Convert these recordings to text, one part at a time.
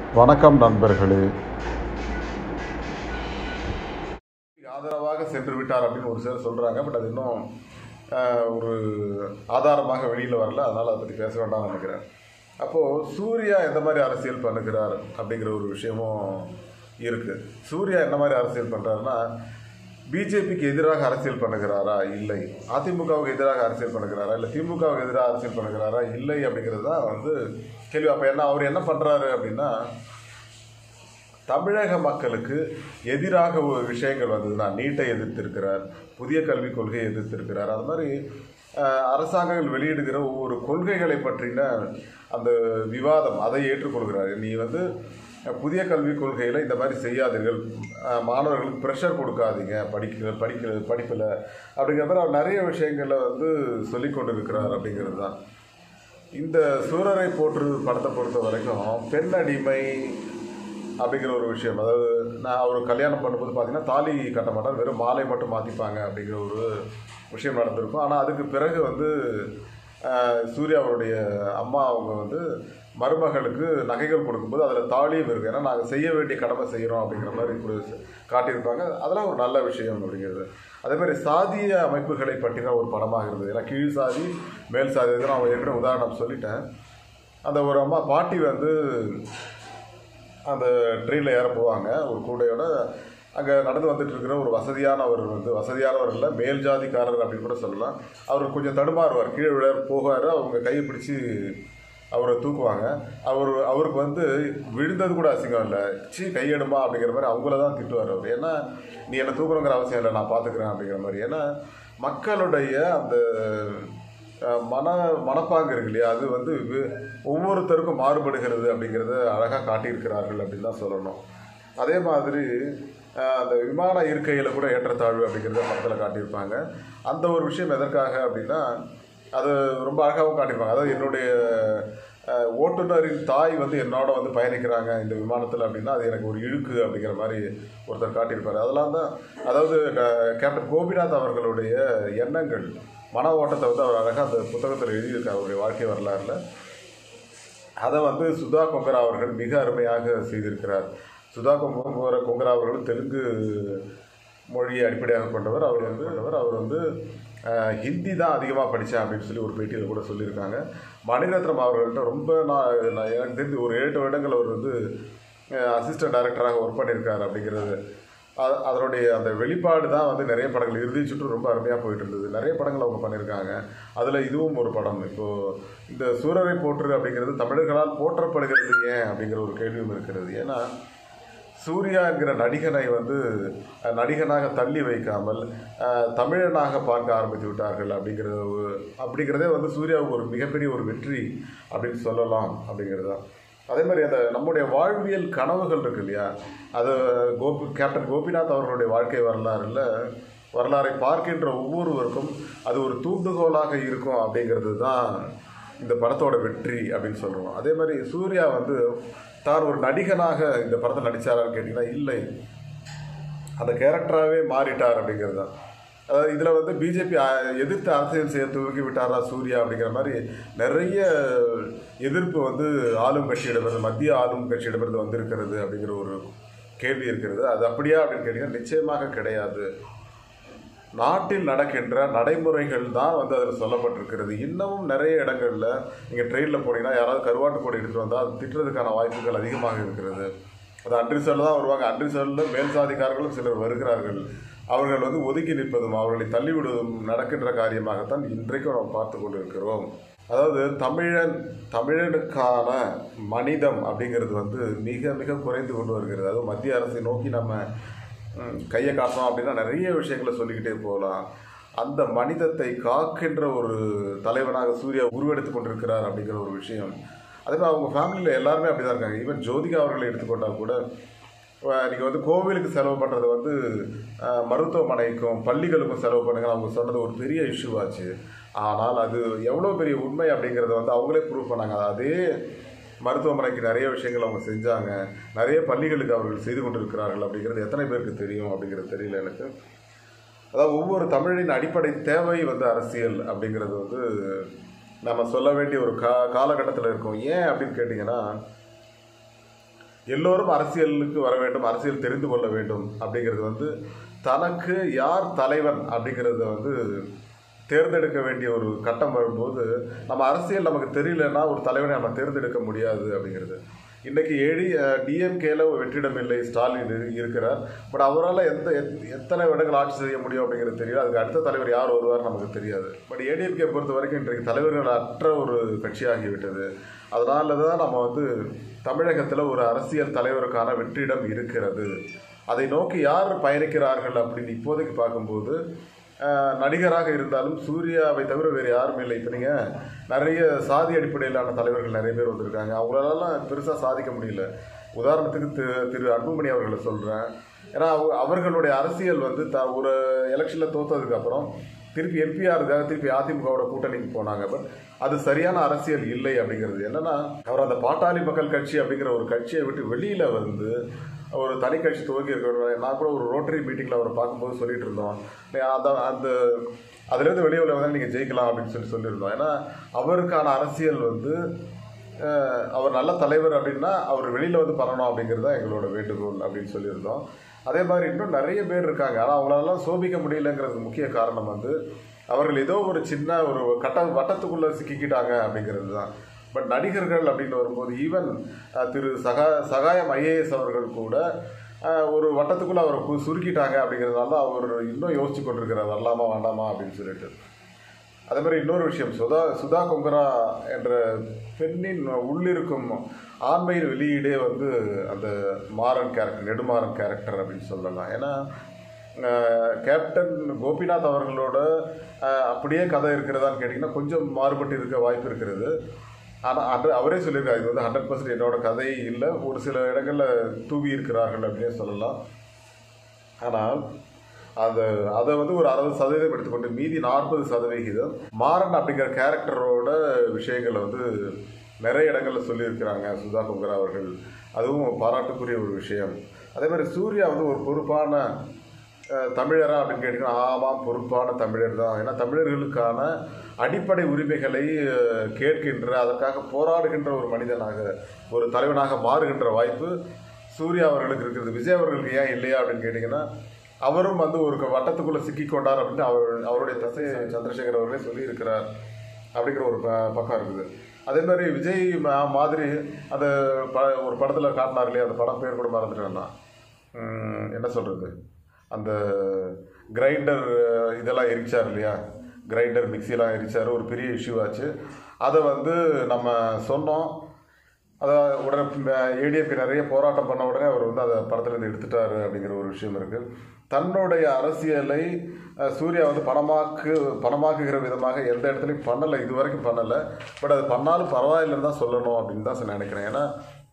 வணக்கம் நண்பர்களே ஆதரவாக சென்று விட்டார் அப்படின்னு ஒரு சிலர் சொல்கிறாங்க பட் அது இன்னும் ஆஹ், ஒரு ஆதாரமாக வெளியில் வரல அதனால் அதை பற்றி பேச வேண்டாம்னு நினைக்கிறேன் அப்போது சூர்யா எந்த மாதிரி அரசியல் பண்ணுகிறார் அப்படிங்கிற ஒரு விஷயமும் இருக்குது சூர்யா என்ன மாதிரி அரசியல் பண்ணுறாருன்னா பிஜேபிக்கு எதிராக அரசியல் பண்ணுகிறாரா இல்லை அதிமுகவுக்கு எதிராக அரசியல் பண்ணுகிறாரா இல்லை திமுகவுக்கு எதிராக அரசியல் பண்ணுகிறாரா இல்லை அப்படிங்கிறது தான் வந்து கேள்வி அப்போ என்ன அவர் என்ன பண்ணுறாரு அப்படின்னா தமிழக மக்களுக்கு எதிராக ஒரு விஷயங்கள் வந்ததுன்னா நீட்டை எதிர்த்திருக்கிறார் புதிய கல்விக் கொள்கையை எதிர்த்திருக்கிறார் அது மாதிரி அஹ், அரசாங்கங்கள் வெளியிடுகிற ஒவ்வொரு கொள்கைகளை பற்றின அந்த விவாதம் அதை ஏற்றுக்கொள்கிறார் நீ வந்து அஹ், புதிய கல்விக் கொள்கையில் இந்த மாதிரி செய்யாதீர்கள் அஹ், மாணவர்களுக்கு ப்ரெஷர் கொடுக்காதீங்க படிக்க படிக்கிற படிப்பில் அப்படிங்கிற மாதிரி அவர் நிறைய விஷயங்களை வந்து சொல்லிக் கொண்டிருக்கிறார் அப்படிங்கிறது தான் இந்த சூரரை போற்று படத்தை பொறுத்த வரைக்கும் பெண் அடிமை அப்படிங்கிற ஒரு விஷயம் அதாவது நான் அவர் கல்யாணம் பண்ணும்போது பார்த்தீங்கன்னா தாலி கட்ட மாட்டார் வெறும் மாலை மட்டும் மாற்றிப்பாங்க அப்படிங்கிற ஒரு விஷயம் நடந்திருக்கும் ஆனால் அதுக்கு பிறகு வந்து ஆஹ், சூர்யா அவருடைய அம்மா அவங்க வந்து மருமகளுக்கு நகைகள் கொடுக்கும்போது அதில் தாலியும் இருக்குது ஏன்னா நாங்கள் செய்ய வேண்டிய கடமை செய்கிறோம் அப்படிங்கிற மாதிரி ஒரு காட்டியிருப்பாங்க அதெல்லாம் ஒரு நல்ல விஷயம் அப்படிங்கிறது அதே மாதிரி சாதிய அமைப்புகளை பற்றின ஒரு படமாக இருந்தது ஏன்னா கீழ் சாதி மேல் சாதி இதுக்கு நான் ஏற்கனவே உதாரணம் சொல்லிட்டேன் அந்த ஒரு அம்மா பாட்டி வந்து அந்த ட்ரெயினில் ஏற போவாங்க ஒரு கூடையோட அங்கே நடந்து வந்துட்டு இருக்கிற ஒரு வசதியானவர் வந்து வசதியானவர் இல்லை மேல் ஜாதிக்காரர் அப்படின்னு கூட சொல்லலாம் அவர் கொஞ்சம் தடுமாறுவார் கீழே விழ போகாரு அவங்க கையை பிடிச்சி அவரை தூக்குவாங்க அவர் அவருக்கு வந்து விழுந்தது கூட அசிங்கம் இல்லை சீ கையெடுமா அப்படிங்கிற மாதிரி அவங்கள தான் திட்டுவார் அவர் ஏன்னா நீ என்னை தூக்கணுங்கிற அவசியம் இல்லை நான் பார்த்துக்கிறேன் அப்படிங்கிற மாதிரி ஏன்னா மக்களுடைய அந்த அஹ், மன மனப்பாங்கு இருக்கு இல்லையா அது வந்து வி- ஒவ்வொருத்தருக்கும் மாறுபடுகிறது அப்படிங்கிறத அழகாக காட்டியிருக்கிறார்கள் அப்படின்னு தான் சொல்லணும் அதே மாதிரி அஹ், அந்த விமான இருக்கையில் கூட ஏற்றத்தாழ்வு அப்படிங்கிறத படத்தில் காட்டியிருப்பாங்க அந்த ஒரு விஷயம் எதற்காக அப்படின்னா அது ரொம்ப அழகாகவும் காட்டியிருப்பாங்க அதாவது என்னுடைய அஹ், ஓட்டுநரின் தாய் வந்து என்னோட வந்து பயணிக்கிறாங்க இந்த விமானத்தில் அப்படின்னா அது எனக்கு ஒரு இழுக்கு அப்படிங்கிற மாதிரி ஒருத்தர் காட்டியிருப்பார் அதெல்லாம் தான் அதாவது ட- கேப்டன் கோபிநாத் அவர்களுடைய எண்ணங்கள் மன ஓட்டத்தை வந்து அவர் அழகாக அந்த புத்தகத்தில் எழுதியிருக்கார் அவருடைய வாழ்க்கை வரலாறுல அதை வந்து சுதா கொங்கரா அவர்கள் மிக அருமையாக செய்திருக்கிறார் சுதா கொங்கர கொங்கரா அவர்கள் தெலுங்கு மொழியை அடிப்படையாக கொண்டவர் அவர் வந்து கொண்டவர் அவர் வந்து அஹ், ஹிந்தி தான் அதிகமாக படித்தேன் அப்படின்னு சொல்லி ஒரு பேட்டியில் கூட சொல்லியிருக்காங்க மணிரத்னம் அவர்கள்ட்ட ரொம்ப நான் நான் எனக்கு தெரிஞ்சு ஒரு ஏழு வருடங்கள் அவர் வந்து அசிஸ்டன்ட் டைரக்டராக ஒர்க் பண்ணியிருக்காரு அப்படிங்கிறது அ- அதனுடைய அந்த வெளிப்பாடு தான் வந்து நிறைய படங்கள் இறுதி சுற்று ரொம்ப அருமையாக போயிட்டு இருந்தது நிறைய படங்கள் அவங்க பண்ணியிருக்காங்க அதில் இதுவும் ஒரு படம் இப்போது இந்த சூரரை போற்று அப்படிங்கிறது தமிழர்களால் போற்றப்படுகிறது ஏன் அப்படிங்கிற ஒரு கேள்வியும் இருக்கிறது ஏன்னா சூர்யா என்கிற நடிகனை வந்து அஹ், நடிகனாக தள்ளி வைக்காமல் அஹ், தமிழனாக பார்க்க ஆரம்பித்து விட்டார்கள் அப்படிங்கிறது ஒரு- அப்படிங்கிறதே வந்து சூர்யாவுக்கு ஒரு மிகப்பெரிய ஒரு வெற்றி அப்படின்னு சொல்லலாம் அப்படிங்கிறது தான் அதே மாதிரி அந்த நம்முடைய வாழ்வியல் கனவுகள் இருக்கு இல்லையா அது கோபி கேப்டன் கோபிநாத் அவர்களுடைய வாழ்க்கை வரலாறுல வரலாறை பார்க்கின்ற ஒவ்வொருவருக்கும் அது ஒரு தூண்டுகோலாக இருக்கும் அப்படிங்கிறது தான் இந்த படத்தோட வெற்றி அப்படின்னு சொல்கிறோம் அதே மாதிரி சூர்யா வந்து தான் ஒரு நடிகனாக இந்த படத்தில் நடித்தாரான்னு கேட்டிங்கன்னா இல்லை அந்த கேரக்டராகவே மாறிட்டார் அப்படிங்கிறது தான் அதாவது இதில் வந்து பிஜேபி எதிர்த்து அரசியல் செய்ய துவங்கி விட்டாரா சூர்யா அப்படிங்கிற மாதிரி நிறைய எதிர்ப்பு வந்து ஆளும் கட்சியிடமிருந்து மத்திய ஆளும் கட்சியிடமிருந்து வந்திருக்கிறது அப்படிங்கிற ஒரு கேள்வி இருக்கிறது அது அப்படியா அப்படின்னு கேட்டிங்கன்னா நிச்சயமாக கிடையாது நாட்டில் நடக்கின்ற நடைமுறைகள் தான் வந்து அதில் சொல்லப்பட்டிருக்கிறது இன்னமும் நிறைய இடங்களில் நீங்கள் ட்ரெயினில் போனீங்கன்னா யாராவது கருவாட்டு கொடி எடுத்துகிட்டு வந்தால் அது திட்டுறதுக்கான வாய்ப்புகள் அதிகமாக இருக்கிறது அது அன்ரிசர்வில் தான் வருவாங்க அன்ரிசர்வில் மேல் சாதிக்காரர்களும் சிலர் வருகிறார்கள் அவர்கள் வந்து ஒதுக்கி நிற்பதும் அவர்களை தள்ளிவிடுவதும் நடக்கின்ற காரியமாகத்தான் இன்றைக்கும் நாம் பார்த்து கொண்டிருக்கிறோம் அதாவது தமிழன் தமிழனுக்கான மனிதம் அப்படிங்கிறது வந்து மிக மிக குறைந்து கொண்டு வருகிறது அதுவும் மத்திய அரசை நோக்கி நம்ம ம், கையை காட்டணும் அப்படின்னா நிறைய விஷயங்களை சொல்லிக்கிட்டே போகலாம் அந்த மனிதத்தை காக்கின்ற ஒரு தலைவனாக சூர்யா உருவெடுத்து கொண்டிருக்கிறார் அப்படிங்கிற ஒரு விஷயம் அதே மாதிரி அவங்க ஃபேமிலியில் எல்லாருமே அப்படி தான் இருக்காங்க ஈவன் ஜோதிகா அவர்களை எடுத்துக்கொண்டால் கூட நீங்கள் வந்து கோவிலுக்கு செலவு பண்ணுறது வந்து அஹ், மருத்துவமனைக்கும் பள்ளிகளுக்கும் செலவு பண்ணுங்க அவங்க சொன்னது ஒரு பெரிய இஷ்யூ ஆச்சு ஆனால் அது எவ்வளோ பெரிய உண்மை அப்படிங்கிறத வந்து அவங்களே ப்ரூவ் பண்ணாங்க அதே மருத்துவமனைக்கு நிறைய விஷயங்கள் அவங்க செஞ்சாங்க நிறைய பள்ளிகளுக்கு அவர்கள் செய்து கொண்டிருக்கிறார்கள் அப்படிங்கிறது எத்தனை பேருக்கு தெரியும் அப்படிங்கிறது தெரியல எனக்கு அதாவது ஒவ்வொரு தமிழின் அடிப்படை தேவை வந்து அரசியல் அப்படிங்கிறது வந்து நம்ம சொல்ல வேண்டிய ஒரு கா காலகட்டத்தில் இருக்கும் ஏன் அப்படின்னு கேட்டிங்கன்னா எல்லோரும் அரசியலுக்கு வர வேண்டும் அரசியல் தெரிந்து கொள்ள வேண்டும் அப்படிங்கிறது வந்து தனக்கு யார் தலைவன் அப்படிங்கிறத வந்து தேர்ந்தெடுக்க வேண்டிய ஒரு கட்டம் வரும்போது நம்ம அரசியல் நமக்கு தெரியலன்னா ஒரு தலைவனை நம்ம தேர்ந்தெடுக்க முடியாது அப்படிங்கிறது இன்னைக்கு ஏழி டிஎம்கேல வெற்றிடம் இல்லை ஸ்டாலின் இரு- இருக்கிறார் பட் அவரால் எந்த எத்- எத்தனை இடங்கள் ஆட்சி செய்ய முடியும் அப்படிங்கிறது தெரியல அதுக்கு அடுத்த தலைவர் யார் வருவார் நமக்கு தெரியாது பட் ஏடிஎம்கே பொறுத்த வரைக்கும் இன்றைக்கு தலைவர்கள் அற்ற ஒரு கட்சியாகிவிட்டது அதனால தான் நம்ம வந்து தமிழகத்தில் ஒரு அரசியல் தலைவருக்கான வெற்றிடம் இருக்கிறது அதை நோக்கி யார் பயணிக்கிறார்கள் அப்படின்னு இப்போதைக்கு பார்க்கும்போது அஹ், நடிகராக இருந்தாலும் சூர்யாவை தவிர வேறு யாரும் இல்லை இப்போ நீங்கள் நிறைய சாதி அடிப்படையிலான தலைவர்கள் நிறைய பேர் வந்திருக்காங்க அவங்களாலாம் பெருசாக சாதிக்க முடியல உதாரணத்துக்கு திரு திரு அன்புமணி அவர்களை சொல்கிறேன் ஏன்னா அவங்க- அவர்களுடைய அரசியல் வந்து த ஒரு எலெக்ஷனில் தோத்ததுக்கு அப்புறம் திருப்பி எம்பிஆருக்காக திருப்பி அதிமுகவோட கூட்டணிக்கு போனாங்க பட் அது சரியான அரசியல் இல்லை அப்படிங்கிறது என்னன்னா அவர் அந்த பாட்டாளி மக்கள் கட்சி அப்படிங்கிற ஒரு கட்சியை விட்டு வெளியில வந்து ஒரு தனி கட்சி துவங்கி இருக்கிற நான் கூட ஒரு ரோட்டரி மீட்டிங்கில் அவரை பார்க்கும்போது சொல்லிட்டு இருந்தோம் நீ அந்த அந்த அதுலேருந்து வெளியே வந்து நீங்கள் ஜெயிக்கலாம் அப்படின்னு சொல்லி சொல்லியிருந்தோம் ஏன்னா அவருக்கான அரசியல் வந்து அஹ், அவர் நல்ல தலைவர் அப்படின்னா அவர் வெளியில் வந்து பண்ணணும் அப்படிங்கிறது தான் எங்களோட வேண்டுகோள் அப்படின்னு சொல்லியிருந்தோம் அதே மாதிரி இன்னும் நிறைய பேர் இருக்காங்க ஆனால் அவங்களாலாம் சோபிக்க முடியலங்கிறதுக்கு முக்கிய காரணம் வந்து அவர்கள் ஏதோ ஒரு சின்ன ஒரு கட்ட வட்டத்துக்குள்ளே சிக்கிக்கிட்டாங்க அப்படிங்கிறது தான் பட் நடிகர்கள் அப்படின்னு வரும்போது ஈவன் திரு சகா சகாயம் ஐஏஎஸ் அவர்கள் கூட அஹ், ஒரு வட்டத்துக்குள்ளே அவரை கு- சுருக்கிட்டாங்க அப்படிங்கிறதுனால தான் அவர் இன்னும் யோசிச்சு கொண்டிருக்கிறார் வரலாமா வேண்டாமா அப்படின்னு சொல்லிட்டு அதே மாதிரி இன்னொரு விஷயம் சுதா சுதா கொங்கரா என்ற பெண்ணின் உள்ளிருக்கும் ஆண்மையின் வெளியீடே வந்து அந்த மாறன் கேரக்டர் நெடுமாறன் கேரக்டர் அப்படின்னு சொல்லலாம் ஏன்னா அஹ், கேப்டன் கோபிநாத் அவர்களோட அஹ், அப்படியே கதை இருக்கிறதான்னு கேட்டிங்கன்னா கொஞ்சம் மாறுபட்டு இருக்க வாய்ப்பு இருக்கிறது ஆனால் அது அவரே சொல்லியிருக்காரு இது வந்து ஹண்ட்ரட் பர்சன்ட் என்னோட கதை இல்லை ஒரு சில இடங்களில் தூவி இருக்கிறார்கள் அப்படின்னே சொல்லலாம் ஆனால் அது அதை வந்து ஒரு அறுபது சதவீதம் எடுத்துக்கொண்டு மீதி நாற்பது சதவிகிதம் மாறன் அப்படிங்கிற கேரக்டரோட விஷயங்களை வந்து நிறைய இடங்களில் சொல்லியிருக்கிறாங்க சுதா கொங்கரா அவர்கள் அதுவும் பாராட்டுக்குரிய ஒரு விஷயம் அதே மாதிரி சூர்யா வந்து ஒரு பொறுப்பான அஹ், தமிழரா அப்படின்னு கேட்டிங்கன்னா ஆமாம் பொறுப்பான தமிழர் தான் ஏன்னா தமிழர்களுக்கான அடிப்படை உரிமைகளை அஹ், கேட்கின்ற அதற்காக போராடுகின்ற ஒரு மனிதனாக ஒரு தலைவனாக மாறுகின்ற வாய்ப்பு சூர்யா அவர்களுக்கு இருக்கிறது விஜய் அவர்களுக்கு ஏன் இல்லையா அப்படின்னு கேட்டிங்கன்னா அவரும் வந்து ஒரு வட்டத்துக்குள்ளே சிக்கிக்கொண்டார் அப்படின்னு அவர் அவருடைய தசை சந்திரசேகர் அவர்களே சொல்லியிருக்கிறார் அப்படிங்கிற ஒரு ப- பக்கம் இருக்குது அதே மாதிரி விஜய் மா- மாதிரி அந்த ப ஒரு படத்தில் காட்டினார் இல்லையா அந்த படம் பேர் கூட மறந்துட்டேன் நான் உம், என்ன சொல்கிறது அந்த கிரைண்டர் இதெல்லாம் எரிச்சார் இல்லையா கிரைண்டர் மிக்சிலாம் எரிச்சார் ஒரு பெரிய இஷ்யூ ஆச்சு அதை வந்து நம்ம சொன்னோம் அதை உடனே ஏடிஎம்கே நிறைய போராட்டம் பண்ண உடனே அவர் வந்து அதை படத்துலேருந்து எடுத்துட்டாரு அப்படிங்கிற ஒரு விஷயம் இருக்குது தன்னுடைய அரசியலை அஹ், சூர்யா வந்து பணமாக்கு பணமாக்குகிற விதமாக எந்த இடத்துலையும் பண்ணலை இது வரைக்கும் பண்ணலை பட் அது பண்ணாலும் பரவாயில்லைன்னு தான் சொல்லணும் அப்படின்னு தான் நான் நினைக்கிறேன் ஏன்னா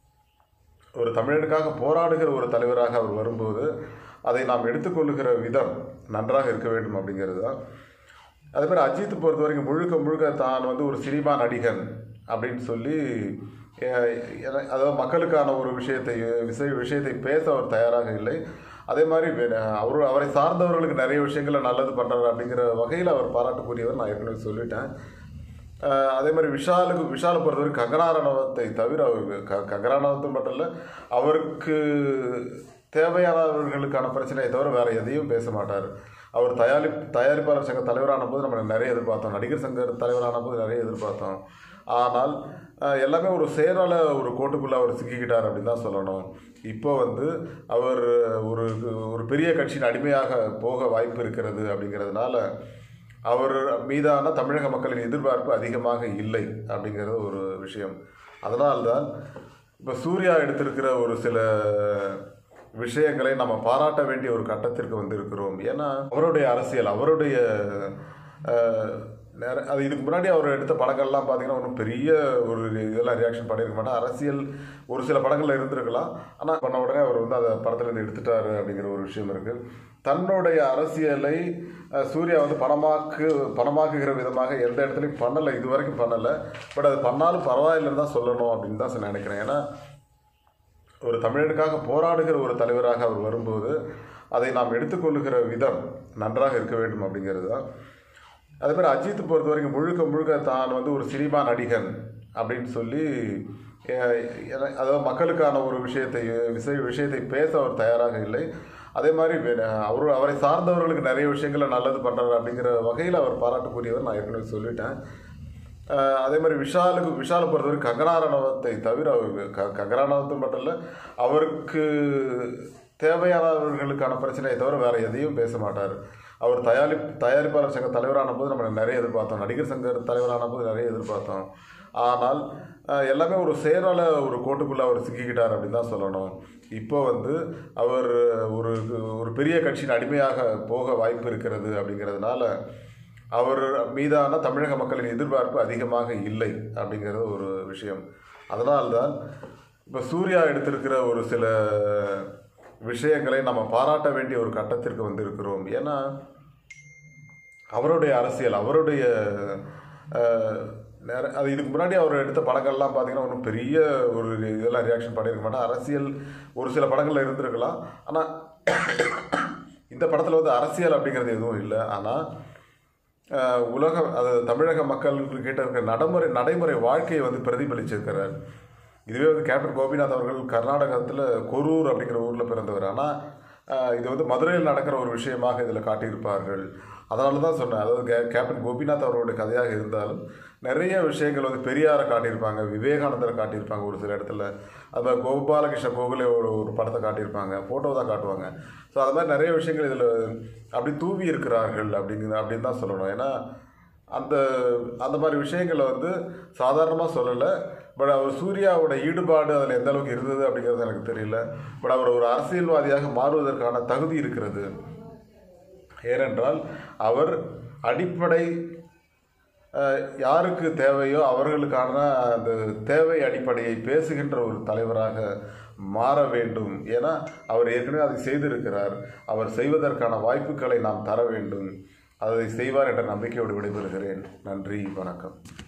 ஒரு தமிழனுக்காக போராடுகிற ஒரு தலைவராக அவர் வரும்போது அதை நாம் எடுத்துக்கொள்ளுகிற விதம் நன்றாக இருக்க வேண்டும் அப்படிங்கிறது தான் அதே மாதிரி அஜித் பொறுத்த வரைக்கும் முழுக்க முழுக்க தான் வந்து ஒரு சினிமா நடிகன் அப்படின்னு சொல்லி அஹ், என- அதாவது மக்களுக்கான ஒரு விஷயத்தை விஷய விஷயத்தை பேச அவர் தயாராக இல்லை அதே மாதிரி வே- அவர் அவரை சார்ந்தவர்களுக்கு நிறைய விஷயங்களை நல்லது பண்ணுறாரு அப்படிங்கிற வகையில் அவர் பாராட்டுக்குரியவர் நான் ஏற்கனவே சொல்லிட்டேன் அஹ் அதே மாதிரி விஷாலுக்கு விஷாலை பொறுத்தவரை கங்கனாரணவத்தை தவிர அவருக்கு க கங்கனாரணவத்தை மட்டும் இல்லை அவருக்கு தேவையானவர்களுக்கான பிரச்சனையை தவிர வேற எதையும் பேச மாட்டார் அவர் தயாரி தயாரிப்பாளர் சங்க தலைவரான போது நம்ம நிறைய எதிர்பார்த்தோம் நடிகர் சங்க தலைவரான போது நிறைய எதிர்பார்த்தோம் ஆனால் அஹ், எல்லாமே ஒரு செயலால ஒரு கோட்டுக்குள்ளே அவர் சிக்கிக்கிட்டார் அப்படின்னு தான் சொல்லணும் இப்போ வந்து அவர் ஒரு ஒரு பெரிய கட்சியின் அடிமையாக போக வாய்ப்பு இருக்கிறது அப்படிங்கிறதுனால அவர் மீதான தமிழக மக்களின் எதிர்பார்ப்பு அதிகமாக இல்லை அப்படிங்கிறது ஒரு விஷயம் அதனால்தான் இப்போ சூர்யா எடுத்திருக்கிற ஒரு சில விஷயங்களை நம்ம பாராட்ட வேண்டிய ஒரு கட்டத்திற்கு வந்திருக்கிறோம் ஏன்னா அவருடைய அரசியல் அவருடைய அஹ், நேர அது இதுக்கு முன்னாடி அவர் எடுத்த படங்கள்லாம் பார்த்தீங்கன்னா ஒன்றும் பெரிய ஒரு இதெல்லாம் ரியாக்ஷன் பண்ணியிருக்க மாட்டேன் அரசியல் ஒரு சில படங்களில் இருந்திருக்கலாம் ஆனால் பண்ண உடனே அவர் வந்து அதை படத்துலேருந்து எடுத்துட்டாரு அப்படிங்கிற ஒரு விஷயம் இருக்குது தன்னுடைய அரசியலை அஹ், சூர்யா வந்து பணமாக்கு பணமாக்குகிற விதமாக எந்த இடத்துலையும் பண்ணலை இது வரைக்கும் பண்ணலை பட் அது பண்ணாலும் பரவாயில்லைன்னு தான் சொல்லணும் அப்படின்னு தான் நான் நினைக்கிறேன் ஏன்னா ஒரு தமிழனுக்காக போராடுகிற ஒரு தலைவராக அவர் வரும்போது அதை நாம் எடுத்துக்கொள்ளுகிற விதம் நன்றாக இருக்க வேண்டும் அப்படிங்கிறது தான் அதே மாதிரி அஜித் பொறுத்த வரைக்கும் முழுக்க முழுக்க தான் வந்து ஒரு சினிமா நடிகன் அப்படின்னு சொல்லி அஹ், என- அதாவது மக்களுக்கான ஒரு விஷயத்தை விஷய விஷயத்தை பேச அவர் தயாராக இல்லை அதே மாதிரி வே- அவரு அவரை சார்ந்தவர்களுக்கு நிறைய விஷயங்களை நல்லது பண்ணுறாரு அப்படிங்கிற வகையில் அவர் பாராட்டுக்குரியவர் நான் ஏற்கனவே சொல்லிட்டேன் அஹ், அதே மாதிரி விஷாலுக்கு விஷாலை பொறுத்தவரை கங்கனா ரணவத்தை தவிர அவர் க கங்கனா ரணவத்தை மட்டும் இல்லை அவருக்கு தேவையானவர்களுக்கான பிரச்சனையை தவிர வேறு எதையும் பேச மாட்டார் அவர் தயாரி தயாரிப்பாளர் சங்க தலைவரான போது நம்ம நிறைய எதிர்பார்த்தோம் நடிகர் சங்க தலைவரான போது நிறைய எதிர்பார்த்தோம் ஆனால் அஹ், எல்லாமே ஒரு செயலால ஒரு கோட்டுக்குள்ளே அவர் சிக்கிக்கிட்டார் அப்படின்னு தான் சொல்லணும் இப்போ வந்து அவர் ஒரு ஒரு பெரிய கட்சியின் அடிமையாக போக வாய்ப்பு இருக்கிறது அப்படிங்கிறதுனால அவர் மீதான தமிழக மக்களின் எதிர்பார்ப்பு அதிகமாக இல்லை அப்படிங்கிறது ஒரு விஷயம் அதனால்தான் இப்போ சூர்யா எடுத்திருக்கிற ஒரு சில விஷயங்களை நம்ம பாராட்ட வேண்டிய ஒரு கட்டத்திற்கு வந்திருக்கிறோம் ஏன்னா அவருடைய அரசியல் அவருடைய அஹ், நேர- அது இதுக்கு முன்னாடி அவர் எடுத்த படங்கள்லாம் பார்த்தீங்கன்னா ஒன்றும் பெரிய ஒரு இதெல்லாம் ரியாக்ஷன் பண்ணியிருக்க மாட்டேன் அரசியல் ஒரு சில படங்களில் இருந்திருக்கலாம் ஆனால் இந்த படத்தில் வந்து அரசியல் அப்படிங்கிறது எதுவும் இல்லை ஆனால் அஹ், உலக அது தமிழக மக்களுக்கு கிட்ட இருக்க நடைமுறை நடைமுறை வாழ்க்கையை வந்து பிரதிபலிச்சிருக்கிறார் இதுவே வந்து கேப்டன் கோபிநாத் அவர்கள் கர்நாடகத்தில் கொரூர் அப்படிங்கிற ஊரில் பிறந்தவர் ஆனால் இது வந்து மதுரையில் நடக்கிற ஒரு விஷயமாக இதில் காட்டியிருப்பார்கள் அதனால தான் சொன்னேன் அதாவது கே கேப்டன் கோபிநாத் அவர்களுடைய கதையாக இருந்தாலும் நிறைய விஷயங்கள் வந்து பெரியாரை காட்டியிருப்பாங்க விவேகானந்தரை காட்டியிருப்பாங்க ஒரு சில இடத்துல அது மாதிரி கோபாலகிருஷ்ண கோகுலே ஒரு ஒரு படத்தை காட்டியிருப்பாங்க ஃபோட்டோ தான் காட்டுவாங்க ஸோ அது மாதிரி நிறைய விஷயங்கள் இதில் அப்படி தூவி இருக்கிறார்கள் அப்படிங்கிற அப்படின்னு தான் சொல்லணும் ஏன்னா அந்த அந்த மாதிரி விஷயங்களை வந்து சாதாரணமாக சொல்லலை பட் அவர் சூர்யாவோட ஈடுபாடு அதில் எந்த அளவுக்கு இருந்தது அப்படிங்கிறது எனக்கு தெரியல பட் அவர் ஒரு அரசியல்வாதியாக மாறுவதற்கான தகுதி இருக்கிறது ஏனென்றால் அவர் அடிப்படை அஹ், யாருக்கு தேவையோ அவர்களுக்கான அந்த தேவை அடிப்படையை பேசுகின்ற ஒரு தலைவராக மாற வேண்டும் ஏன்னா அவர் ஏற்கனவே அதை செய்திருக்கிறார் அவர் செய்வதற்கான வாய்ப்புகளை நாம் தர வேண்டும் அதை செய்வார் என்ற நம்பிக்கையோடு விடைபெறுகிறேன் நன்றி வணக்கம்